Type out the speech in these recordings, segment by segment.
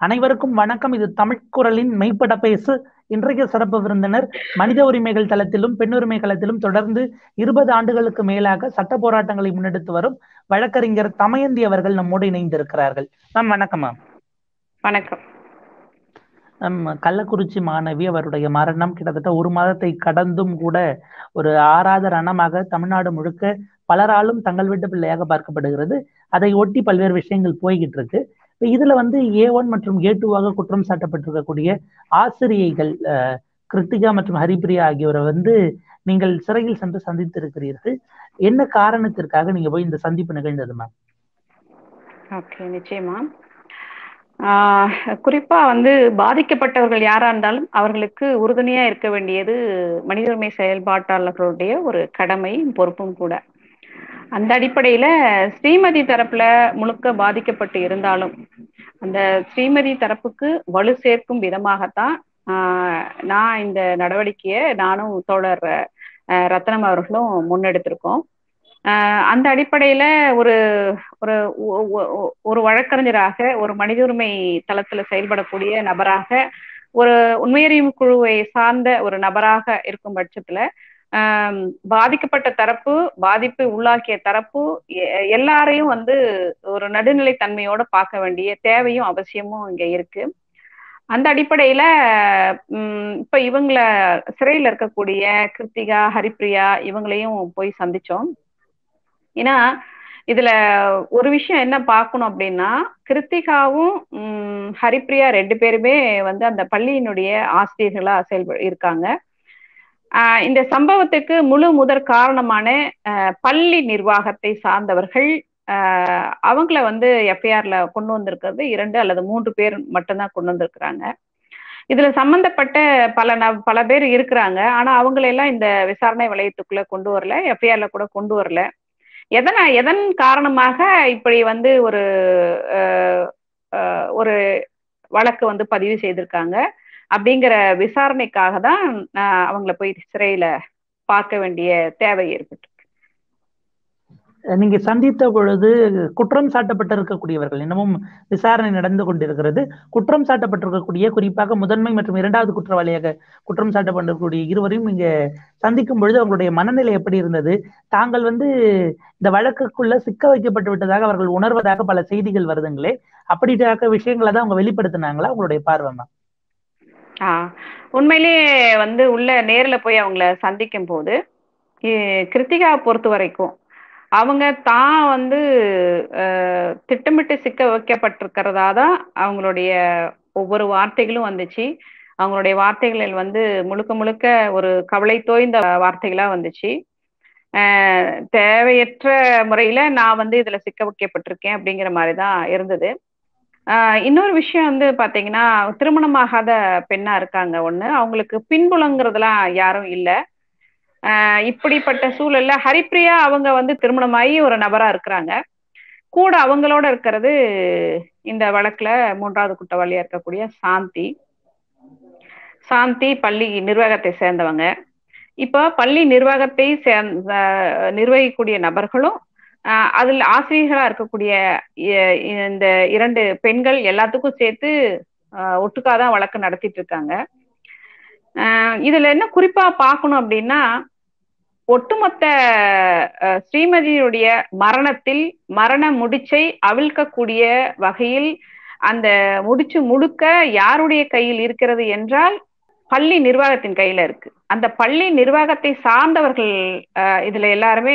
அனைவருக்கும் வணக்கம் இது தமிழ்குரலின் மெய்ப்பட பேசு இன்றைய சிறப்பு விருந்தினர் மனித உரிமைகள் தளத்திலும் பெண்ணுரிமை களத்திலும் தொடர்ந்து இருபது ஆண்டுகளுக்கு மேலாக சட்ட போராட்டங்களை முன்னெடுத்து வரும் வழக்கறிஞர் தமயந்தி அவர்கள் நம்மோடு இணைந்திருக்கிறார்கள் மேம் வணக்கம் மேம் வணக்கம் மேம் கள்ளக்குறிச்சி மாணவி அவருடைய மரணம் கிட்டத்தட்ட ஒரு மாதத்தை கடந்தும் கூட ஒரு ஆறாத ரணமாக தமிழ்நாடு முழுக்க பலராலும் தங்கள் வீட்டு பிள்ளையாக பார்க்கப்படுகிறது அதை ஒட்டி பல்வேறு விஷயங்கள் போய்கிட்டு இருக்கு இதுல வந்து ஏ ஒன் மற்றும் ஏ டூவாக குற்றம் சாட்டப்பட்டிருக்கக்கூடிய ஆசிரியைகள் கிருத்திகா மற்றும் ஹரிபிரியா ஆகியோரை வந்து நீங்கள் சிறையில் சென்று சந்தித்திருக்கிறீர்கள் என்ன காரணத்திற்காக நீங்க போய் இந்த சந்திப்பு நிகழ்ந்தது மேம் ஓகே நிச்சயமா குறிப்பா வந்து பாதிக்கப்பட்டவர்கள் யாரா இருந்தாலும் அவர்களுக்கு உறுதுணையா இருக்க வேண்டியது மனித உரிமை செயல்பாட்டாளர்களுடைய ஒரு கடமையும் பொறுப்பும் கூட அந்த அடிப்படையில ஸ்ரீமதி தரப்புல முழுக்க பாதிக்கப்பட்டு இருந்தாலும் அந்த ஸ்ரீமதி தரப்புக்கு வலு சேர்க்கும் விதமாகத்தான் நான் இந்த நடவடிக்கையை நானும் தோழர் ரத்னம் அவர்களும் முன்னெடுத்திருக்கோம் அந்த அடிப்படையில ஒரு ஒரு ஒரு வழக்கறிஞராக ஒரு மனித உரிமை தளத்துல செயல்படக்கூடிய நபராக ஒரு உண்மையறிவு குழுவை சார்ந்த ஒரு நபராக இருக்கும் பட்சத்துல பாதிக்கப்பட்ட தரப்பு பாதிப்பு உள்ளாக்கிய தரப்பு எல்லாரையும் வந்து ஒரு நடுநிலை தன்மையோட பார்க்க வேண்டிய தேவையும் அவசியமும் இங்க இருக்கு அந்த அடிப்படையில உம் இப்ப இவங்கள சிறையில இருக்கக்கூடிய கிருத்திகா ஹரிப்ரியா இவங்களையும் போய் சந்திச்சோம் ஏன்னா இதுல ஒரு விஷயம் என்ன பார்க்கணும் அப்படின்னா கிருத்திகாவும் உம் ஹரிப்ரியா ரெண்டு பேருமே வந்து அந்த பள்ளியினுடைய ஆசிரியர்களா செயல்ப இருக்காங்க இந்த சம்பவத்துக்கு முழு முதற் காரணமான பள்ளி நிர்வாகத்தை சார்ந்தவர்கள் அவங்கள வந்து எஃப்ஐஆர்ல கொண்டு வந்திருக்கிறது இரண்டு அல்லது மூன்று பேர் மட்டும்தான் கொண்டு வந்திருக்கிறாங்க இதுல சம்பந்தப்பட்ட பல ந பல பேர் இருக்கிறாங்க ஆனா அவங்களெல்லாம் இந்த விசாரணை வளையத்துக்குள்ள கொண்டு வரல எஃப்ஐஆர்ல கூட கொண்டு வரல எதனா எதன் காரணமாக இப்படி வந்து ஒரு ஒரு வழக்கு வந்து பதிவு செய்திருக்காங்க அப்படிங்கிற விசாரணைக்காக தான் அவங்கள போய் சிறையில பார்க்க வேண்டிய தேவை ஏற்பட்டு நீங்க சந்தித்த பொழுது குற்றம் சாட்டப்பட்டிருக்கக்கூடியவர்கள் இன்னமும் விசாரணை நடந்து கொண்டிருக்கிறது குற்றம் சாட்டப்பட்டிருக்கக்கூடிய குறிப்பாக முதன்மை மற்றும் இரண்டாவது குற்றவாளியாக குற்றம் சாட்டப்பட்டிருக்கக்கூடிய இருவரையும் இங்க சந்திக்கும் பொழுது அவங்களுடைய மனநிலை எப்படி இருந்தது தாங்கள் வந்து இந்த வழக்குக்குள்ள சிக்க வைக்கப்பட்டு விட்டதாக அவர்கள் உணர்வதாக பல செய்திகள் வருதுங்களே அப்படின்ற விஷயங்களை தான் அவங்க வெளிப்படுத்தினாங்களா அவங்களுடைய பார்வை ஆஹ் உண்மையிலேயே வந்து உள்ள நேர்ல போய் அவங்கள சந்திக்கும் போது கிருத்திகா பொறுத்த வரைக்கும் அவங்க தான் வந்து திட்டமிட்டு சிக்க வைக்கப்பட்டிருக்கிறதா தான் அவங்களுடைய ஒவ்வொரு வார்த்தைகளும் வந்துச்சு அவங்களுடைய வார்த்தைகளில் வந்து முழுக்க முழுக்க ஒரு கவலை தோய்ந்த வார்த்தைகளா வந்துச்சு தேவையற்ற முறையில நான் வந்து இதுல சிக்க வைக்கப்பட்டிருக்கேன் அப்படிங்கிற மாதிரி தான் இருந்தது இன்னொரு விஷயம் வந்து பாத்தீங்கன்னா திருமணமாகாத பெண்ணா இருக்காங்க ஒண்ணு அவங்களுக்கு பின்புலங்கிறதுலாம் யாரும் இல்லை இப்படிப்பட்ட சூழல்ல ஹரிப்ரியா அவங்க வந்து திருமணமாகி ஒரு நபரா இருக்கிறாங்க கூட அவங்களோட இருக்கிறது இந்த வழக்குல மூன்றாவது குற்றவாளியா இருக்கக்கூடிய சாந்தி சாந்தி பள்ளி நிர்வாகத்தை சேர்ந்தவங்க இப்போ பள்ளி நிர்வாகத்தை சேர்ந்த நிர்வகிக்கக்கூடிய நபர்களும் அதில் ஆசிரியர்களா இருக்கக்கூடிய இந்த இரண்டு பெண்கள் எல்லாத்துக்கும் சேர்த்து ஒட்டுக்காதான் வழக்கு நடத்திட்டு இருக்காங்க இதுல என்ன குறிப்பா பார்க்கணும் அப்படின்னா ஒட்டுமொத்த ஸ்ரீமதியுடைய மரணத்தில் மரண முடிச்சை அவிழ்க்கக்கூடிய வகையில் அந்த முடிச்சு முழுக்க யாருடைய கையில் இருக்கிறது என்றால் பள்ளி நிர்வாகத்தின் கையில இருக்கு அந்த பள்ளி நிர்வாகத்தை சார்ந்தவர்கள் இதுல எல்லாருமே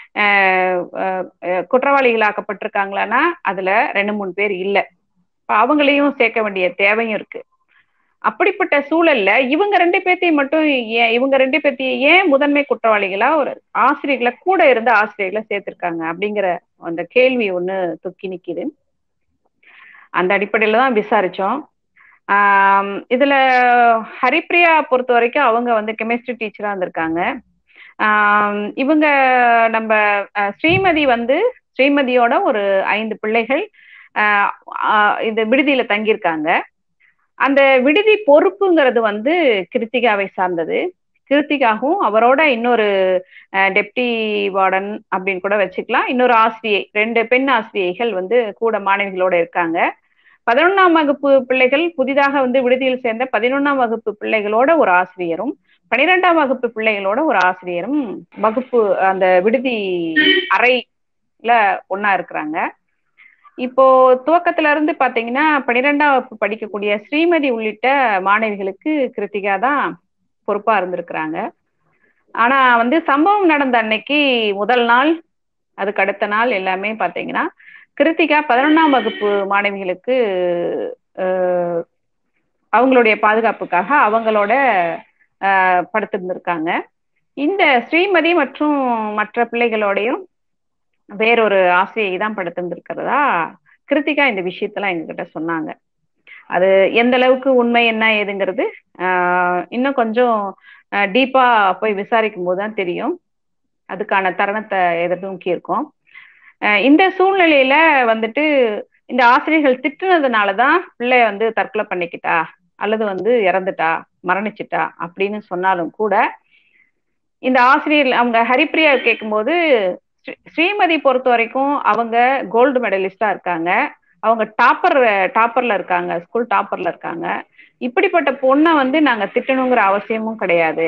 குற்றவாளிகளாக்கப்பட்டிருக்காங்களான்னா அதுல ரெண்டு மூணு பேர் இல்லை அவங்களையும் சேர்க்க வேண்டிய தேவையும் இருக்கு அப்படிப்பட்ட சூழல்ல இவங்க ரெண்டு பேர்த்தையும் மட்டும் ஏன் இவங்க ரெண்டு பேர்த்தையும் ஏன் முதன்மை குற்றவாளிகளா ஒரு ஆசிரியர்களை கூட இருந்த ஆசிரியர்களை சேர்த்திருக்காங்க அப்படிங்கிற அந்த கேள்வி ஒண்ணு தொக்கி நிக்குது அந்த அடிப்படையில தான் விசாரிச்சோம் ஆஹ் இதுல ஹரிப்ரியா பொறுத்த வரைக்கும் அவங்க வந்து கெமிஸ்ட்ரி டீச்சரா இருந்திருக்காங்க ஆஹ் இவங்க நம்ம ஸ்ரீமதி வந்து ஸ்ரீமதியோட ஒரு ஐந்து பிள்ளைகள் ஆஹ் இந்த விடுதியில தங்கியிருக்காங்க அந்த விடுதி பொறுப்புங்கிறது வந்து கிருத்திகாவை சார்ந்தது கிருத்திகாவும் அவரோட இன்னொரு டெப்டி வார்டன் அப்படின்னு கூட வச்சுக்கலாம் இன்னொரு ஆசிரியை ரெண்டு பெண் ஆசிரியைகள் வந்து கூட மாணவிகளோட இருக்காங்க பதினொன்னாம் வகுப்பு பிள்ளைகள் புதிதாக வந்து விடுதியில் சேர்ந்த பதினொன்னாம் வகுப்பு பிள்ளைகளோட ஒரு ஆசிரியரும் பனிரெண்டாம் வகுப்பு பிள்ளைகளோட ஒரு ஆசிரியரும் வகுப்பு அந்த விடுதி அறைல ஒன்னா இருக்கிறாங்க இப்போ துவக்கத்துல இருந்து பாத்தீங்கன்னா பனிரெண்டாம் வகுப்பு படிக்கக்கூடிய ஸ்ரீமதி உள்ளிட்ட மாணவிகளுக்கு கிருத்திகா தான் பொறுப்பா இருந்திருக்கிறாங்க ஆனா வந்து சம்பவம் நடந்த அன்னைக்கு முதல் நாள் அதுக்கு அடுத்த நாள் எல்லாமே பாத்தீங்கன்னா கிருத்திகா பதினொன்னாம் வகுப்பு மாணவிகளுக்கு அவங்களுடைய பாதுகாப்புக்காக அவங்களோட படுத்திருந்திருக்காங்க இந்த ஸ்ரீமதி மற்றும் மற்ற பிள்ளைகளோடையும் வேறொரு ஆசிரியை தான் படுத்திருந்திருக்கிறதா கிருத்திகா இந்த விஷயத்தெல்லாம் எங்ககிட்ட சொன்னாங்க அது எந்த அளவுக்கு உண்மை என்ன ஏதுங்கிறது இன்னும் கொஞ்சம் டீப்பா போய் விசாரிக்கும் போது தான் தெரியும் அதுக்கான தருணத்தை எதிர்நோக்கி இருக்கோம் இந்த சூழ்நிலையில வந்துட்டு இந்த ஆசிரியர்கள் திட்டுனதுனாலதான் பிள்ளை வந்து தற்கொலை பண்ணிக்கிட்டா அல்லது வந்து இறந்துட்டா மரணிச்சிட்டா அப்படின்னு சொன்னாலும் கூட இந்த ஆசிரியர் அவங்க ஹரிப்பிரியா கேட்கும்போது ஸ்ரீமதி பொறுத்த வரைக்கும் அவங்க கோல்டு மெடலிஸ்டா இருக்காங்க அவங்க டாப்பர் டாப்பர்ல இருக்காங்க ஸ்கூல் டாப்பர்ல இருக்காங்க இப்படிப்பட்ட பொண்ணை வந்து நாங்க திட்டணுங்கிற அவசியமும் கிடையாது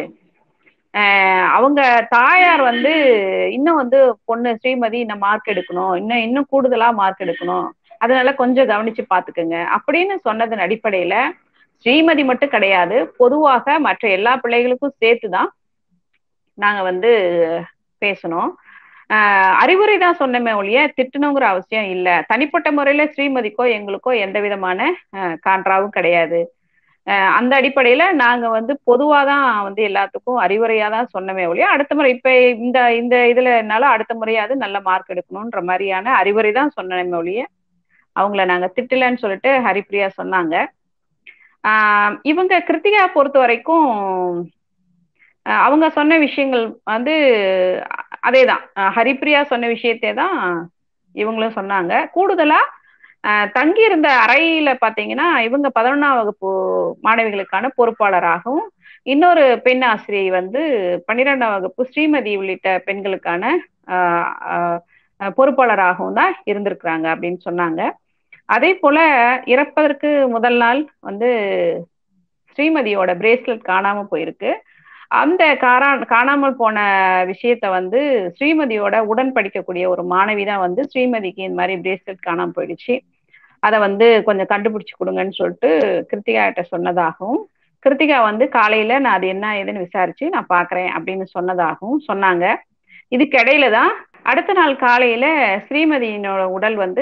அவங்க தாயார் வந்து இன்னும் வந்து பொண்ணு ஸ்ரீமதி இன்னும் மார்க் எடுக்கணும் இன்னும் இன்னும் கூடுதலா மார்க் எடுக்கணும் அதனால கொஞ்சம் கவனிச்சு பாத்துக்கோங்க அப்படின்னு சொன்னதன் அடிப்படையில ஸ்ரீமதி மட்டும் கிடையாது பொதுவாக மற்ற எல்லா பிள்ளைகளுக்கும் சேர்த்துதான் நாங்க வந்து பேசணும் அறிவுரை தான் சொன்னமே ஒழிய திட்டணுங்கிற அவசியம் இல்லை தனிப்பட்ட முறையில ஸ்ரீமதிக்கோ எங்களுக்கோ எந்த விதமான கான்ட்ராவும் கிடையாது அந்த அடிப்படையில நாங்க வந்து பொதுவா தான் வந்து எல்லாத்துக்கும் அறிவுரையா தான் சொன்னமே ஒழிய அடுத்த முறை இப்ப இந்த இந்த இதுல என்னால அடுத்த முறையாவது நல்ல மார்க் எடுக்கணும்ன்ற மாதிரியான அறிவுரை தான் சொன்னமே ஒழிய அவங்கள நாங்க திட்டலன்னு சொல்லிட்டு ஹரிப்பிரியா சொன்னாங்க ஆஹ் இவங்க கிருத்திகா பொறுத்த வரைக்கும் அவங்க சொன்ன விஷயங்கள் வந்து அதேதான் ஹரிப்பிரியா சொன்ன விஷயத்தே தான் இவங்களும் சொன்னாங்க கூடுதலா தங்கி இருந்த அறையில பாத்தீங்கன்னா இவங்க பதினொன்னாம் வகுப்பு மாணவிகளுக்கான பொறுப்பாளராகவும் இன்னொரு பெண் ஆசிரியை வந்து பன்னிரெண்டாம் வகுப்பு ஸ்ரீமதி உள்ளிட்ட பெண்களுக்கான பொறுப்பாளராகவும் தான் இருந்திருக்கிறாங்க அப்படின்னு சொன்னாங்க அதே போல இறப்பதற்கு முதல் நாள் வந்து ஸ்ரீமதியோட பிரேஸ்லெட் காணாம போயிருக்கு அந்த காரா காணாமல் போன விஷயத்த வந்து ஸ்ரீமதியோட உடன் படிக்கக்கூடிய ஒரு மாணவி தான் வந்து ஸ்ரீமதிக்கு இந்த மாதிரி பிரேஸ்லெட் காணாம போயிடுச்சு அதை வந்து கொஞ்சம் கண்டுபிடிச்சு கொடுங்கன்னு சொல்லிட்டு கிருத்திகா கிட்ட சொன்னதாகவும் கிருத்திகா வந்து காலையில நான் அது என்ன ஏதுன்னு விசாரிச்சு நான் பாக்குறேன் அப்படின்னு சொன்னதாகவும் சொன்னாங்க இதுக்கு இடையில தான் அடுத்த நாள் காலையில ஸ்ரீமதியினோட உடல் வந்து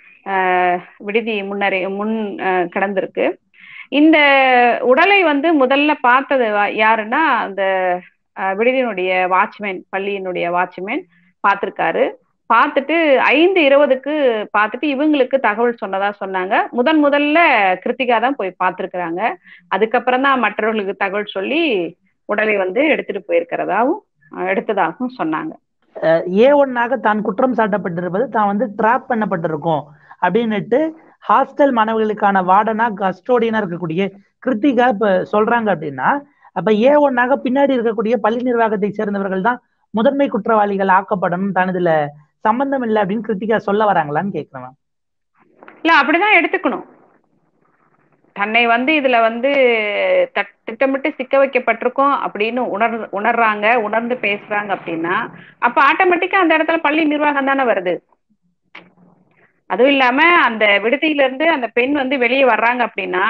விடுதி முன்னரே முன் கிடந்திருக்கு இந்த உடலை வந்து முதல்ல பார்த்தது யாருன்னா அந்த விடுதியினுடைய வாட்ச்மேன் பள்ளியினுடைய வாட்ச்மேன் பார்த்திருக்காரு பார்த்துட்டு ஐந்து இருபதுக்கு பார்த்துட்டு இவங்களுக்கு தகவல் சொன்னதா சொன்னாங்க முதன் முதல்ல கிருத்திகா தான் போய் பார்த்துருக்குறாங்க அதுக்கப்புறம் தான் மற்றவர்களுக்கு தகவல் சொல்லி உடலை வந்து எடுத்துட்டு போயிருக்கிறதாவும் எடுத்ததாகவும் சொன்னாங்க ஏ ஒன்னாக தான் குற்றம் சாட்டப்பட்டிருப்பது தான் வந்து ட்ராப் பண்ணப்பட்டிருக்கோம் அப்படின்னுட்டு ஹாஸ்டல் மாணவர்களுக்கான வார்டனா கஸ்டோடியனா இருக்கக்கூடிய கிருத்திகா இப்ப சொல்றாங்க அப்படின்னா அப்ப ஏ ஒன்னாக பின்னாடி இருக்கக்கூடிய பள்ளி நிர்வாகத்தை சேர்ந்தவர்கள் தான் முதன்மை குற்றவாளிகள் ஆக்கப்படணும் தான் இதுல சம்பந்தம் இல்லை அப்படின்னு கிருத்திகா சொல்ல வராங்களான்னு கேக்குறேன் இல்ல அப்படிதான் எடுத்துக்கணும் தன்னை வந்து இதுல வந்து திட்டமிட்டு சிக்க வைக்கப்பட்டிருக்கோம் அப்படின்னு உணர் உணர்றாங்க உணர்ந்து பேசுறாங்க அப்படின்னா அப்ப ஆட்டோமேட்டிக்கா அந்த இடத்துல பள்ளி நிர்வாகம் தானே வருது அதுவும் இல்லாம அந்த விடுதியில இருந்து அந்த பெண் வந்து வெளியே வர்றாங்க அப்படின்னா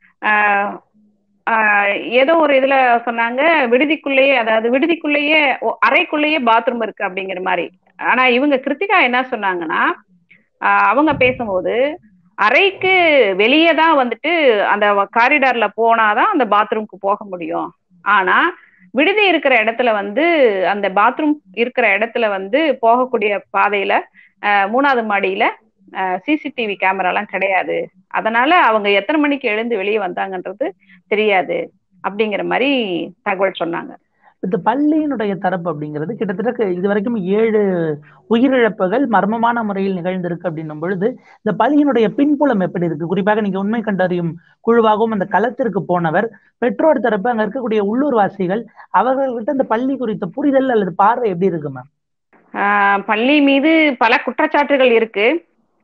ஏதோ ஒரு இதுல சொன்னாங்க விடுதிக்குள்ளேயே அதாவது விடுதிக்குள்ளேயே அறைக்குள்ளேயே பாத்ரூம் இருக்கு அப்படிங்கிற மாதிரி ஆனா இவங்க கிருத்திகா என்ன சொன்னாங்கன்னா அவங்க பேசும்போது அறைக்கு வெளியே தான் வந்துட்டு அந்த காரிடார்ல போனாதான் அந்த பாத்ரூம்க்கு போக முடியும் ஆனா விடுதி இருக்கிற இடத்துல வந்து அந்த பாத்ரூம் இருக்கிற இடத்துல வந்து போகக்கூடிய பாதையில மூணாவது மாடியில சிசிடிவி கேமராலாம் கிடையாது அதனால அவங்க எத்தனை மணிக்கு எழுந்து வெளியே வந்தாங்கன்றது தெரியாது அப்படிங்கிற மாதிரி தகவல் சொன்னாங்க இந்த பள்ளியினுடைய தரப்பு அப்படிங்கிறது கிட்டத்தட்ட இது வரைக்கும் ஏழு உயிரிழப்புகள் மர்மமான முறையில் நிகழ்ந்திருக்கு அப்படின்னும் பொழுது இந்த பள்ளியினுடைய பின்புலம் எப்படி இருக்கு குறிப்பாக நீங்க உண்மை கண்டறியும் குழுவாகவும் அந்த களத்திற்கு போனவர் பெற்றோர் தரப்பு அங்க இருக்கக்கூடிய உள்ளூர்வாசிகள் அவர்கள்கிட்ட இந்த பள்ளி குறித்த புரிதல் அல்லது பார்வை எப்படி இருக்கு மேம் பள்ளி மீது பல குற்றச்சாட்டுகள் இருக்கு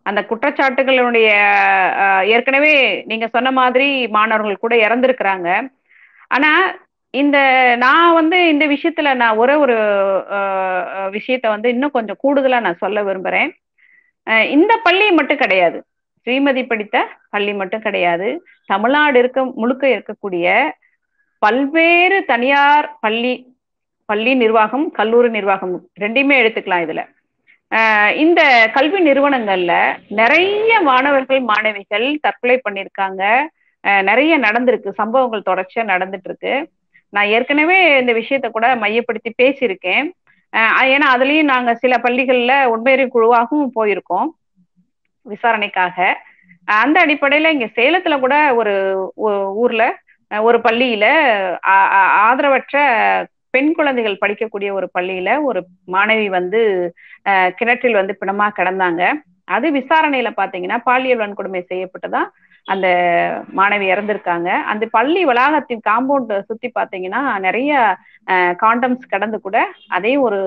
அந்த குற்றச்சாட்டுகளுடைய ஏற்கனவே நீங்க சொன்ன மாதிரி மாணவர்கள் கூட இறந்திருக்கிறாங்க ஆனா இந்த நான் வந்து இந்த விஷயத்துல நான் ஒரே ஒரு விஷயத்த வந்து இன்னும் கொஞ்சம் கூடுதலா நான் சொல்ல விரும்புறேன் இந்த பள்ளி மட்டும் கிடையாது ஸ்ரீமதி படித்த பள்ளி மட்டும் கிடையாது தமிழ்நாடு இருக்க முழுக்க இருக்கக்கூடிய பல்வேறு தனியார் பள்ளி பள்ளி நிர்வாகம் கல்லூரி நிர்வாகம் ரெண்டையுமே எடுத்துக்கலாம் இதுல இந்த கல்வி நிறுவனங்கள்ல நிறைய மாணவர்கள் மாணவிகள் தற்கொலை பண்ணியிருக்காங்க நிறைய நடந்திருக்கு சம்பவங்கள் தொடர்ச்சியா நடந்துட்டு இருக்கு நான் ஏற்கனவே இந்த விஷயத்த கூட மையப்படுத்தி பேசியிருக்கேன் ஏன்னா அதுலயும் நாங்க சில பள்ளிகள்ல உண்மையறி குழுவாகவும் போயிருக்கோம் விசாரணைக்காக அந்த அடிப்படையில இங்க சேலத்துல கூட ஒரு ஊர்ல ஒரு பள்ளியில ஆதரவற்ற பெண் குழந்தைகள் படிக்கக்கூடிய ஒரு பள்ளியில ஒரு மாணவி வந்து கிணற்றில் வந்து பிணமா கிடந்தாங்க அது விசாரணையில பாத்தீங்கன்னா பாலியல் வன்கொடுமை செய்யப்பட்டதா அந்த மாணவி இறந்திருக்காங்க அந்த பள்ளி வளாகத்தின் காம்பவுண்ட் சுத்தி பாத்தீங்கன்னா நிறைய காண்டம்ஸ் கடந்து கூட அதையும் ஒரு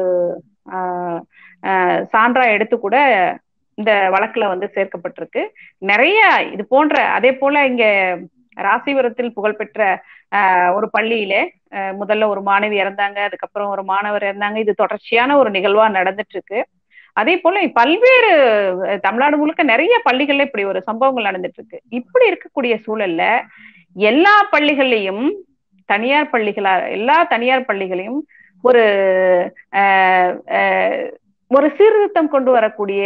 சான்றா எடுத்து கூட இந்த வழக்குல வந்து சேர்க்கப்பட்டிருக்கு நிறைய இது போன்ற அதே போல இங்க ராசிபுரத்தில் புகழ்பெற்ற ஒரு பள்ளியில முதல்ல ஒரு மாணவி இறந்தாங்க அதுக்கப்புறம் ஒரு மாணவர் இறந்தாங்க இது தொடர்ச்சியான ஒரு நிகழ்வா நடந்துட்டு இருக்கு அதே போல பல்வேறு தமிழ்நாடு முழுக்க நிறைய பள்ளிகள்ல இப்படி ஒரு சம்பவங்கள் நடந்துட்டு இருக்கு இப்படி இருக்கக்கூடிய சூழல்ல எல்லா பள்ளிகள்லையும் தனியார் பள்ளிகளா எல்லா தனியார் பள்ளிகளையும் ஒரு ஒரு சீர்திருத்தம் கொண்டு வரக்கூடிய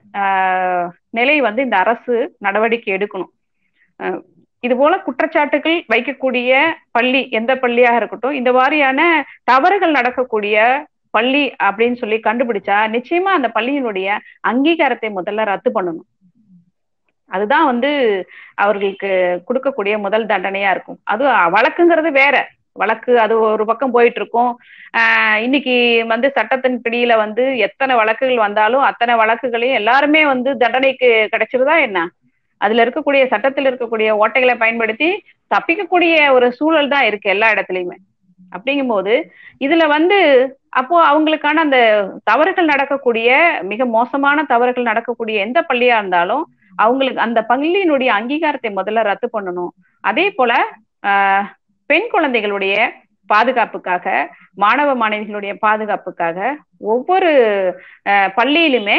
நிலை வந்து இந்த அரசு நடவடிக்கை எடுக்கணும் இது போல குற்றச்சாட்டுகள் வைக்கக்கூடிய பள்ளி எந்த பள்ளியாக இருக்கட்டும் இந்த மாதிரியான தவறுகள் நடக்கக்கூடிய பள்ளி அப்படின்னு சொல்லி கண்டுபிடிச்சா நிச்சயமா அந்த பள்ளியினுடைய அங்கீகாரத்தை முதல்ல ரத்து பண்ணணும் அதுதான் வந்து அவர்களுக்கு கொடுக்கக்கூடிய முதல் தண்டனையா இருக்கும் அது வழக்குங்கிறது வேற வழக்கு அது ஒரு பக்கம் போயிட்டு இருக்கும் ஆஹ் இன்னைக்கு வந்து சட்டத்தின் பிடியில வந்து எத்தனை வழக்குகள் வந்தாலும் அத்தனை வழக்குகளையும் எல்லாருமே வந்து தண்டனைக்கு கிடைச்சிருதா என்ன அதுல இருக்கக்கூடிய சட்டத்தில் இருக்கக்கூடிய ஓட்டைகளை பயன்படுத்தி தப்பிக்கக்கூடிய ஒரு சூழல் தான் இருக்கு எல்லா இடத்துலயுமே அப்படிங்கும்போது இதுல வந்து அப்போ அவங்களுக்கான அந்த தவறுகள் நடக்கக்கூடிய மிக மோசமான தவறுகள் நடக்கக்கூடிய எந்த பள்ளியா இருந்தாலும் அவங்களுக்கு அந்த பள்ளியினுடைய அங்கீகாரத்தை முதல்ல ரத்து பண்ணணும் அதே போல ஆஹ் பெண் குழந்தைகளுடைய பாதுகாப்புக்காக மாணவ மாணவிகளுடைய பாதுகாப்புக்காக ஒவ்வொரு பள்ளியிலுமே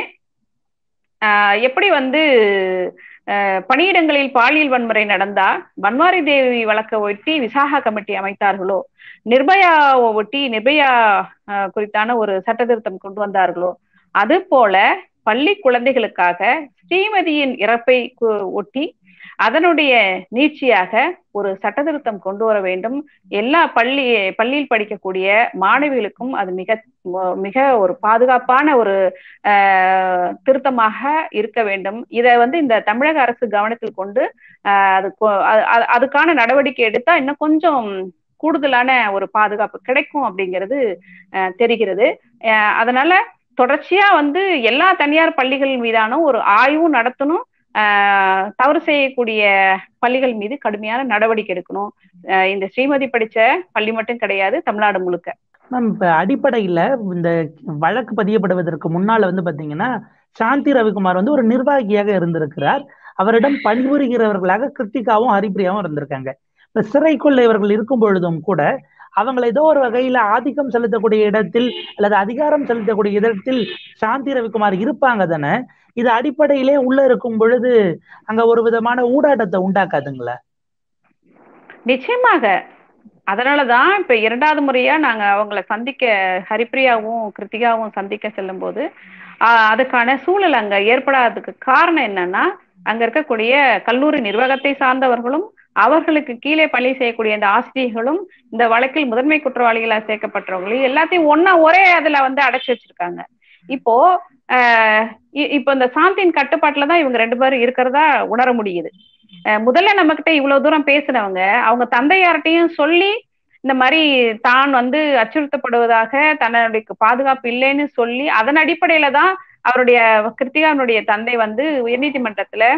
எப்படி வந்து பணியிடங்களில் பாலியல் வன்முறை நடந்தா பன்வாரி தேவி வழக்கை ஒட்டி விசாகா கமிட்டி அமைத்தார்களோ நிர்பயாவை ஒட்டி நிர்பயா குறித்தான ஒரு சட்ட திருத்தம் கொண்டு வந்தார்களோ அது போல பள்ளி குழந்தைகளுக்காக ஸ்ரீமதியின் இறப்பை ஒட்டி அதனுடைய நீட்சியாக ஒரு சட்ட திருத்தம் கொண்டு வர வேண்டும் எல்லா பள்ளி பள்ளியில் படிக்கக்கூடிய மாணவிகளுக்கும் அது மிக மிக ஒரு பாதுகாப்பான ஒரு திருத்தமாக இருக்க வேண்டும் இதை வந்து இந்த தமிழக அரசு கவனத்தில் கொண்டு அது அதுக்கான நடவடிக்கை எடுத்தா இன்னும் கொஞ்சம் கூடுதலான ஒரு பாதுகாப்பு கிடைக்கும் அப்படிங்கிறது தெரிகிறது அதனால தொடர்ச்சியா வந்து எல்லா தனியார் பள்ளிகள் மீதான ஒரு ஆய்வும் நடத்தணும் தவறு செய்யக்கூடிய பள்ளிகள் மீது கடுமையான நடவடிக்கை எடுக்கணும் இந்த ஸ்ரீமதி படிச்ச பள்ளி மட்டும் கிடையாது தமிழ்நாடு முழுக்க மேம் இப்ப அடிப்படையில இந்த வழக்கு பதியப்படுவதற்கு முன்னால வந்து பாத்தீங்கன்னா சாந்தி ரவிக்குமார் வந்து ஒரு நிர்வாகியாக இருந்திருக்கிறார் அவரிடம் பணிபுரிகிறவர்களாக கிருத்திகாவும் ஹரிப்பிரியாவும் இருந்திருக்காங்க இப்ப சிறைக்குள்ள இவர்கள் இருக்கும் பொழுதும் கூட அவங்களை ஏதோ ஒரு வகையில ஆதிக்கம் செலுத்தக்கூடிய இடத்தில் அல்லது அதிகாரம் செலுத்தக்கூடிய இடத்தில் சாந்தி ரவிக்குமார் இருப்பாங்க தானே இது அடிப்படையிலே உள்ள இருக்கும் பொழுது அங்க ஒரு விதமான ஊடாட்டத்தை உண்டாக்காதுங்களா நிச்சயமாக அதனாலதான் இப்ப இரண்டாவது முறையா நாங்க அவங்கள சந்திக்க ஹரிப்பிரியாவும் கிருத்திகாவும் சந்திக்க செல்லும் போது அதுக்கான சூழல் அங்க ஏற்படாததுக்கு காரணம் என்னன்னா அங்க இருக்கக்கூடிய கல்லூரி நிர்வாகத்தை சார்ந்தவர்களும் அவர்களுக்கு கீழே பணி செய்யக்கூடிய இந்த ஆசிரியர்களும் இந்த வழக்கில் முதன்மை குற்றவாளிகளா சேர்க்கப்பட்டவங்களும் எல்லாத்தையும் ஒன்னா ஒரே அதுல வந்து அடைச்சு வச்சிருக்காங்க இப்போ ஆஹ் இப்போ இந்த சாந்தியின் கட்டுப்பாட்டுலதான் இவங்க ரெண்டு பேரும் இருக்கிறதா உணர முடியுது முதல்ல நம்ம கிட்ட இவ்வளவு தூரம் பேசினவங்க அவங்க தந்தையார்ட்டையும் சொல்லி இந்த மாதிரி தான் வந்து அச்சுறுத்தப்படுவதாக தன்னுடைய பாதுகாப்பு இல்லைன்னு சொல்லி அதன் அடிப்படையில தான் அவருடைய கிருத்திகானுடைய தந்தை வந்து உயர்நீதிமன்றத்துல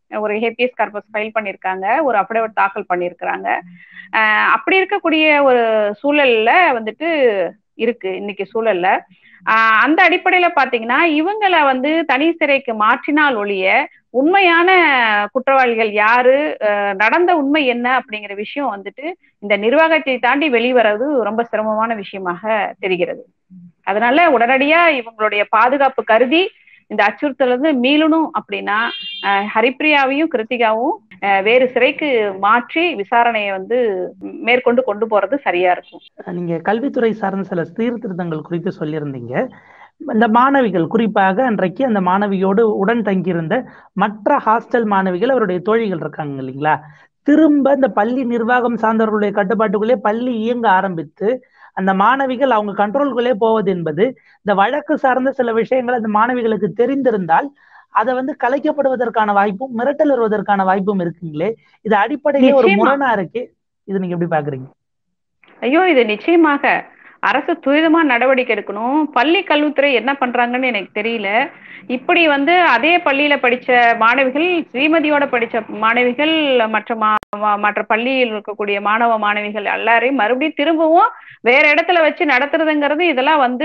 ஒரு ஹேபியஸ் கார்பஸ் ஃபைல் பண்ணியிருக்காங்க ஒரு அஃபிடவிட் தாக்கல் பண்ணியிருக்கிறாங்க அப்படி இருக்கக்கூடிய ஒரு சூழல்ல வந்துட்டு இருக்கு இன்னைக்கு சூழல்ல அந்த அடிப்படையில பாத்தீங்கன்னா இவங்களை வந்து தனி சிறைக்கு மாற்றினால் ஒழிய உண்மையான குற்றவாளிகள் யாரு நடந்த உண்மை என்ன அப்படிங்கிற விஷயம் வந்துட்டு இந்த நிர்வாகத்தை தாண்டி வெளிவரது ரொம்ப சிரமமான விஷயமாக தெரிகிறது அதனால உடனடியா இவங்களுடைய பாதுகாப்பு கருதி இந்த அச்சுறுத்தல இருந்து மீளணும் அப்படின்னா ஹரிப்ரியாவையும் கிருத்திகாவும் வேறு சிறைக்கு மாற்றி விசாரணையை வந்து மேற்கொண்டு கொண்டு போறது சரியா இருக்கும் நீங்க கல்வித்துறை சார்ந்த சில சீர்திருத்தங்கள் குறித்து சொல்லியிருந்தீங்க இந்த மாணவிகள் குறிப்பாக அன்றைக்கு அந்த மாணவியோடு உடன் தங்கியிருந்த மற்ற ஹாஸ்டல் மாணவிகள் அவருடைய தோழிகள் இருக்காங்க இல்லைங்களா திரும்ப இந்த பள்ளி நிர்வாகம் சார்ந்தவர்களுடைய கட்டுப்பாட்டுக்குள்ளே பள்ளி இயங்க ஆரம்பித்து அந்த மாணவிகள் அவங்க கண்ட்ரோல்குள்ளே போவது என்பது இந்த வழக்கு சார்ந்த சில விஷயங்கள் அந்த மாணவிகளுக்கு தெரிந்திருந்தால் அதை வந்து கலைக்கப்படுவதற்கான வாய்ப்பும் மிரட்டல் வருவதற்கான வாய்ப்பும் இருக்குங்களே இது அடிப்படையிலே ஒரு முரணா இருக்கு இது நீங்க எப்படி பாக்குறீங்க ஐயோ இது நிச்சயமாக அரசு துரிதமா நடவடிக்கை எடுக்கணும் பள்ளி கல்வித்துறை என்ன பண்றாங்கன்னு எனக்கு தெரியல இப்படி வந்து அதே பள்ளியில படிச்ச மாணவிகள் ஸ்ரீமதியோட படிச்ச மாணவிகள் மற்ற மற்ற பள்ளியில் இருக்கக்கூடிய மாணவ மாணவிகள் எல்லாரையும் மறுபடியும் திரும்பவும் வேற இடத்துல வச்சு நடத்துறதுங்கிறது இதெல்லாம் வந்து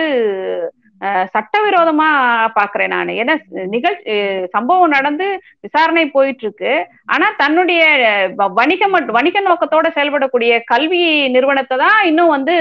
சட்டவிரோதமா பாக்குறேன் நான் ஏன்னா நிகழ் சம்பவம் நடந்து விசாரணை போயிட்டு இருக்கு ஆனா தன்னுடைய வணிக வணிக நோக்கத்தோட செயல்படக்கூடிய கல்வி நிறுவனத்தை தான் இன்னும் வந்து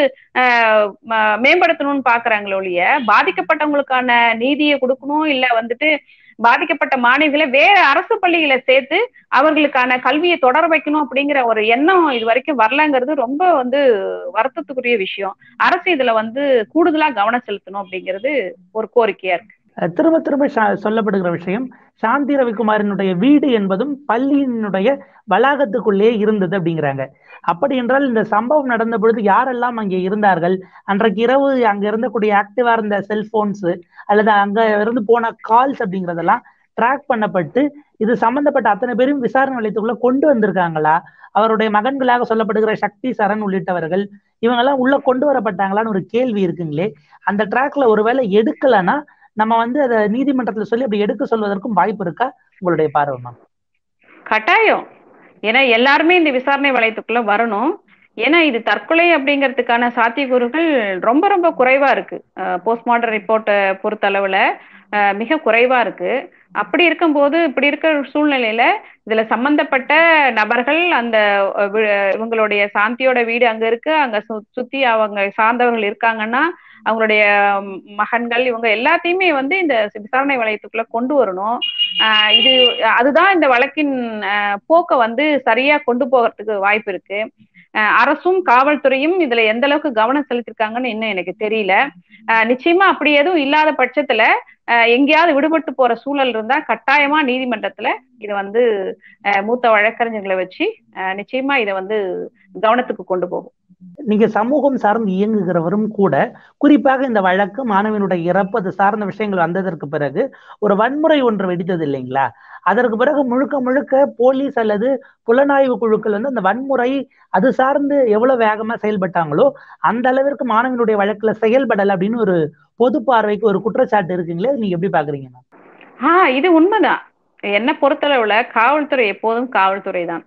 மேம்படுத்தணும்னு பாக்குறாங்களே ஒழிய பாதிக்கப்பட்டவங்களுக்கான நீதியை கொடுக்கணும் இல்ல வந்துட்டு பாதிக்கப்பட்ட மாணவிகளை வேற அரசு பள்ளிகளை சேர்த்து அவர்களுக்கான கல்வியை தொடர வைக்கணும் அப்படிங்கிற ஒரு எண்ணம் இது வரைக்கும் வரலங்கிறது ரொம்ப வந்து வருத்தத்துக்குரிய விஷயம் அரசு இதுல வந்து கூடுதலா கவனம் செலுத்தணும் அப்படிங்கிறது ஒரு கோரிக்கையா இருக்கு திரும்ப திரும்ப சொல்லப்படுகிற விஷயம் சாந்தி ரவிக்குமாரினுடைய வீடு என்பதும் பள்ளியினுடைய வளாகத்துக்குள்ளே இருந்தது அப்படிங்கிறாங்க அப்படி என்றால் இந்த சம்பவம் நடந்த பொழுது யாரெல்லாம் அங்கே இருந்தார்கள் அன்றைக்கு இரவு அங்க இருந்தக்கூடிய ஆக்டிவா இருந்த செல்போன்ஸ் அல்லது அங்க இருந்து போன கால்ஸ் அப்படிங்கறதெல்லாம் ட்ராக் பண்ணப்பட்டு இது சம்பந்தப்பட்ட அத்தனை பேரும் விசாரணை நிலையத்துக்குள்ள கொண்டு வந்திருக்காங்களா அவருடைய மகன்களாக சொல்லப்படுகிற சக்தி சரண் உள்ளிட்டவர்கள் இவங்கெல்லாம் உள்ள கொண்டு வரப்பட்டாங்களான்னு ஒரு கேள்வி இருக்குங்களே அந்த ட்ராக்ல ஒருவேளை எடுக்கலன்னா நம்ம வந்து அதை நீதிமன்றத்துல சொல்லி அப்படி எடுக்க சொல்வதற்கும் வாய்ப்பு இருக்கா உங்களுடைய பார்வை மேம் கட்டாயம் ஏன்னா எல்லாருமே இந்த விசாரணை வளையத்துக்குள்ள வரணும் ஏன்னா இது தற்கொலை அப்படிங்கிறதுக்கான சாத்தியக்கூறுகள் ரொம்ப ரொம்ப குறைவா இருக்கு போஸ்ட்மார்ட்டம் ரிப்போர்ட்டை பொறுத்த அளவுல மிக குறைவா இருக்கு அப்படி இருக்கும்போது இப்படி இருக்கிற சூழ்நிலையில இதுல சம்பந்தப்பட்ட நபர்கள் அந்த இவங்களுடைய சாந்தியோட வீடு அங்க இருக்கு அங்க சுத்தி அவங்க சார்ந்தவர்கள் இருக்காங்கன்னா அவங்களுடைய மகன்கள் இவங்க எல்லாத்தையுமே வந்து இந்த விசாரணை வளையத்துக்குள்ள கொண்டு வரணும் இது அதுதான் இந்த வழக்கின் போக்கை வந்து சரியா கொண்டு போகிறதுக்கு வாய்ப்பு இருக்கு அரசும் காவல்துறையும் இதுல எந்த அளவுக்கு கவனம் செலுத்திருக்காங்கன்னு இன்னும் எனக்கு தெரியல நிச்சயமா அப்படி எதுவும் இல்லாத பட்சத்துல எங்கேயாவது விடுபட்டு போற சூழல் இருந்தா கட்டாயமா நீதிமன்றத்துல இதை வந்து மூத்த வழக்கறிஞர்களை வச்சு நிச்சயமா இதை வந்து கவனத்துக்கு கொண்டு போகும் நீங்க சமூகம் சார்ந்து இயங்குகிறவரும் கூட குறிப்பாக இந்த வழக்கு மாணவனுடைய இறப்பு அது சார்ந்த விஷயங்கள் வந்ததற்கு பிறகு ஒரு வன்முறை ஒன்று வெடித்தது இல்லைங்களா அதற்கு பிறகு முழுக்க முழுக்க போலீஸ் அல்லது புலனாய்வு குழுக்கள் வந்து அந்த வன்முறை அது சார்ந்து எவ்வளவு வேகமா செயல்பட்டாங்களோ அந்த அளவிற்கு மாணவனுடைய வழக்குல செயல்படல அப்படின்னு ஒரு பொது பார்வைக்கு ஒரு குற்றச்சாட்டு இருக்குங்களே நீங்க எப்படி பாக்குறீங்க ஆஹ் இது உண்மைதான் என்ன பொறுத்தளவுல காவல்துறை எப்போதும் காவல்துறை தான்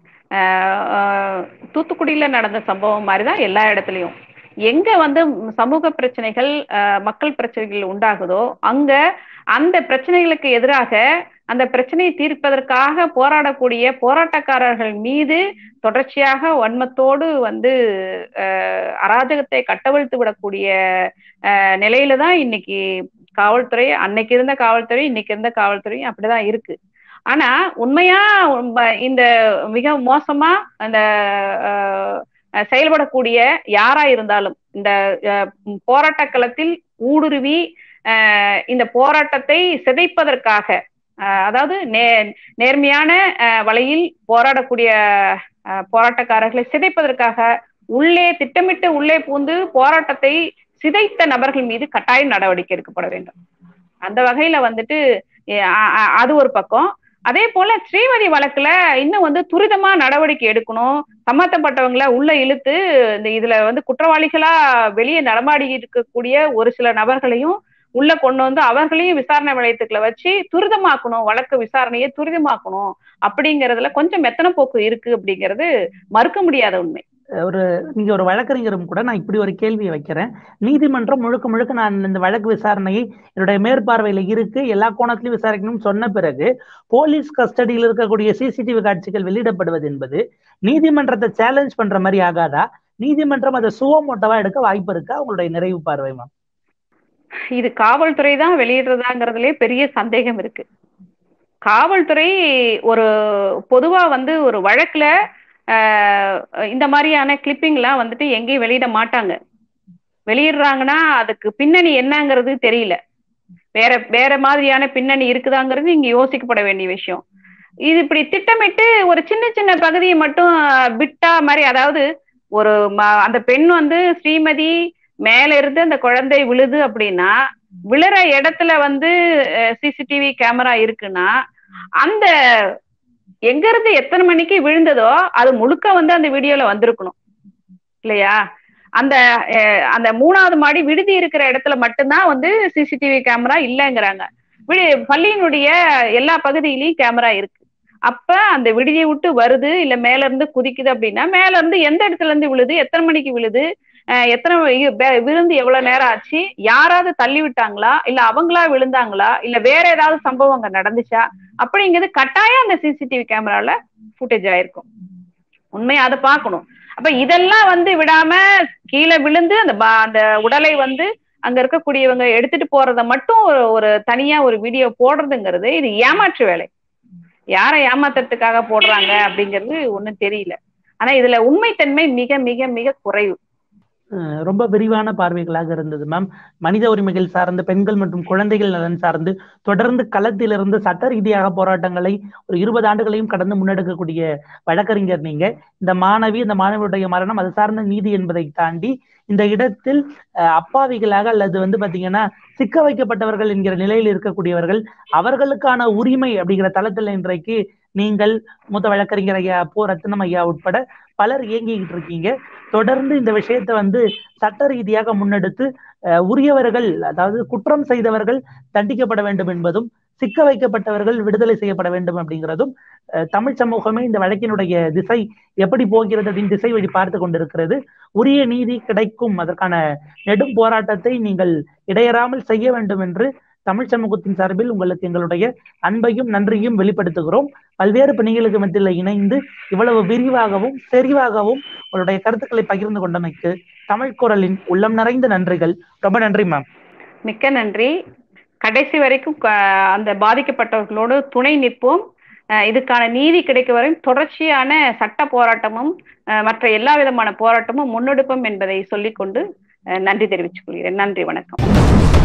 தூத்துக்குடியில நடந்த சம்பவம் மாதிரிதான் எல்லா இடத்துலயும் எங்க வந்து சமூக பிரச்சனைகள் மக்கள் பிரச்சனைகள் உண்டாகுதோ அங்க அந்த பிரச்சனைகளுக்கு எதிராக அந்த பிரச்சனையை தீர்ப்பதற்காக போராடக்கூடிய போராட்டக்காரர்கள் மீது தொடர்ச்சியாக வன்மத்தோடு வந்து அராஜகத்தை கட்டவிழ்த்து விடக்கூடிய நிலையில தான் இன்னைக்கு காவல்துறை அன்னைக்கு இருந்த காவல்துறை இன்னைக்கு இருந்த காவல்துறை அப்படிதான் இருக்கு ஆனா உண்மையா இந்த மிக மோசமா அந்த செயல்படக்கூடிய யாரா இருந்தாலும் இந்த போராட்ட களத்தில் ஊடுருவி இந்த போராட்டத்தை சிதைப்பதற்காக அதாவது நே நேர்மையான வழியில் போராடக்கூடிய போராட்டக்காரர்களை சிதைப்பதற்காக உள்ளே திட்டமிட்டு உள்ளே பூந்து போராட்டத்தை சிதைத்த நபர்கள் மீது கட்டாயம் நடவடிக்கை எடுக்கப்பட வேண்டும் அந்த வகையில வந்துட்டு அது ஒரு பக்கம் அதே போல ஸ்ரீமதி வழக்குல இன்னும் வந்து துரிதமா நடவடிக்கை எடுக்கணும் சம்பந்தப்பட்டவங்களை உள்ள இழுத்து இந்த இதுல வந்து குற்றவாளிகளா வெளியே நடமாடி இருக்கக்கூடிய ஒரு சில நபர்களையும் உள்ள கொண்டு வந்து அவர்களையும் விசாரணை வளையத்துக்குள்ள வச்சு துரிதமாக்கணும் வழக்கு விசாரணையை துரிதமாக்கணும் அப்படிங்கறதுல கொஞ்சம் மெத்தன போக்கு இருக்கு அப்படிங்கிறது மறுக்க முடியாத உண்மை ஒரு நீங்க ஒரு வழக்கறிஞரும் கூட நான் இப்படி ஒரு கேள்வியை வைக்கிறேன் நீதிமன்றம் முழுக்க முழுக்க நான் இந்த வழக்கு விசாரணையை என்னுடைய மேற்பார்வையில இருக்கு எல்லா கோணத்திலையும் விசாரிக்கணும்னு சொன்ன பிறகு போலீஸ் கஸ்டடியில் இருக்கக்கூடிய சிசிடிவி காட்சிகள் வெளியிடப்படுவது என்பது நீதிமன்றத்தை சேலஞ்ச் பண்ற மாதிரி ஆகாதா நீதிமன்றம் அதை சுவமோட்டவா எடுக்க வாய்ப்பு இருக்கா உங்களுடைய நிறைவு பார்வை மேம் இது காவல்துறை தான் வெளியிடுறதாங்கிறதுலே பெரிய சந்தேகம் இருக்கு காவல்துறை ஒரு பொதுவா வந்து ஒரு வழக்குல இந்த மாதிரியான கிளிப்பிங்லாம் வந்துட்டு எங்கேயும் வெளியிட மாட்டாங்க வெளியிடுறாங்கன்னா அதுக்கு பின்னணி என்னங்கிறது தெரியல வேற வேற மாதிரியான பின்னணி இருக்குதாங்கிறது இங்க யோசிக்கப்பட வேண்டிய விஷயம் இது இப்படி திட்டமிட்டு ஒரு சின்ன சின்ன பகுதியை மட்டும் விட்டா மாதிரி அதாவது ஒரு அந்த பெண் வந்து ஸ்ரீமதி மேல இருந்து அந்த குழந்தை விழுது அப்படின்னா விழுற இடத்துல வந்து சிசிடிவி கேமரா இருக்குன்னா அந்த எங்க இருந்து எத்தனை மணிக்கு விழுந்ததோ அது முழுக்க வந்து அந்த வீடியோல வந்திருக்கணும் இல்லையா அந்த அந்த மூணாவது மாடி விடுதி இருக்கிற இடத்துல மட்டும்தான் வந்து சிசிடிவி கேமரா இல்லைங்கிறாங்க விடு பள்ளியினுடைய எல்லா பகுதியிலையும் கேமரா இருக்கு அப்ப அந்த விடுதியை விட்டு வருது இல்ல மேல இருந்து குதிக்குது அப்படின்னா மேல இருந்து எந்த இடத்துல இருந்து விழுது எத்தனை மணிக்கு விழுது எத்தனை விழுந்து எவ்வளவு நேரம் ஆச்சு யாராவது தள்ளி விட்டாங்களா இல்ல அவங்களா விழுந்தாங்களா இல்ல வேற ஏதாவது சம்பவம் அங்க நடந்துச்சா அப்படிங்கிறது கட்டாயம் அந்த சிசிடிவி கேமரால ஃபுட்டேஜ் ஆயிருக்கும் உண்மையை அதை பார்க்கணும் அப்ப இதெல்லாம் வந்து விடாம கீழே விழுந்து அந்த அந்த உடலை வந்து அங்க இருக்கக்கூடியவங்க எடுத்துட்டு போறத மட்டும் ஒரு தனியா ஒரு வீடியோ போடுறதுங்கிறது இது ஏமாற்று வேலை யாரை ஏமாத்துறதுக்காக போடுறாங்க அப்படிங்கிறது ஒண்ணும் தெரியல ஆனா இதுல உண்மைத்தன்மை மிக மிக மிக குறைவு ரொம்ப விரிவான பார்வைகளாக இருந்தது மேம் மனித உரிமைகள் சார்ந்து பெண்கள் மற்றும் குழந்தைகள் நலன் சார்ந்து தொடர்ந்து களத்திலிருந்து சட்ட ரீதியாக போராட்டங்களை ஒரு இருபது ஆண்டுகளையும் கடந்து முன்னெடுக்கக்கூடிய வழக்கறிஞர் நீங்க இந்த மாணவி இந்த மாணவியுடைய மரணம் அது சார்ந்த நீதி என்பதை தாண்டி இந்த இடத்தில் அப்பாவிகளாக அல்லது வந்து பாத்தீங்கன்னா சிக்க வைக்கப்பட்டவர்கள் என்கிற நிலையில் இருக்கக்கூடியவர்கள் அவர்களுக்கான உரிமை அப்படிங்கிற தளத்தில் இன்றைக்கு நீங்கள் மூத்த வழக்கறிஞர் ஐயா போ ரத்னம் ஐயா உட்பட பலர் இயங்கிக்கிட்டு இருக்கீங்க தொடர்ந்து இந்த விஷயத்தை வந்து சட்ட ரீதியாக முன்னெடுத்து உரியவர்கள் அதாவது குற்றம் செய்தவர்கள் தண்டிக்கப்பட வேண்டும் என்பதும் சிக்க வைக்கப்பட்டவர்கள் விடுதலை செய்யப்பட வேண்டும் அப்படிங்கிறதும் தமிழ் சமூகமே இந்த வழக்கினுடைய திசை எப்படி போகிறது அப்படின்னு திசை வழி பார்த்து கொண்டிருக்கிறது உரிய நீதி கிடைக்கும் அதற்கான நெடும் போராட்டத்தை நீங்கள் இடையறாமல் செய்ய வேண்டும் என்று தமிழ் சமூகத்தின் சார்பில் உங்களுக்கு எங்களுடைய அன்பையும் நன்றியும் வெளிப்படுத்துகிறோம் பல்வேறு பணிகளுக்கு மத்தியில் இணைந்து இவ்வளவு விரிவாகவும் செறிவாகவும் உங்களுடைய கருத்துக்களை பகிர்ந்து கொண்டமைக்கு தமிழ் குரலின் உள்ளம் நிறைந்த நன்றிகள் ரொம்ப நன்றி மேம் மிக்க நன்றி கடைசி வரைக்கும் அந்த பாதிக்கப்பட்டவர்களோடு துணை நிற்போம் இதுக்கான நீதி கிடைக்க வரை தொடர்ச்சியான சட்ட போராட்டமும் மற்ற எல்லா விதமான போராட்டமும் முன்னெடுப்போம் என்பதை சொல்லிக்கொண்டு நன்றி தெரிவித்துக் கொள்கிறேன் நன்றி வணக்கம்